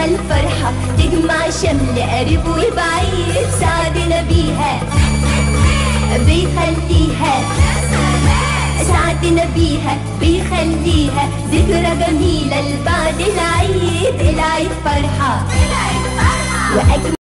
أجمل فرحة تجمع شمل قريب وبعيد سعدنا بيها بيخليها سعدنا بيها بيخليها ذكرى جميلة لبعد العيد العيد فرحة وأجمل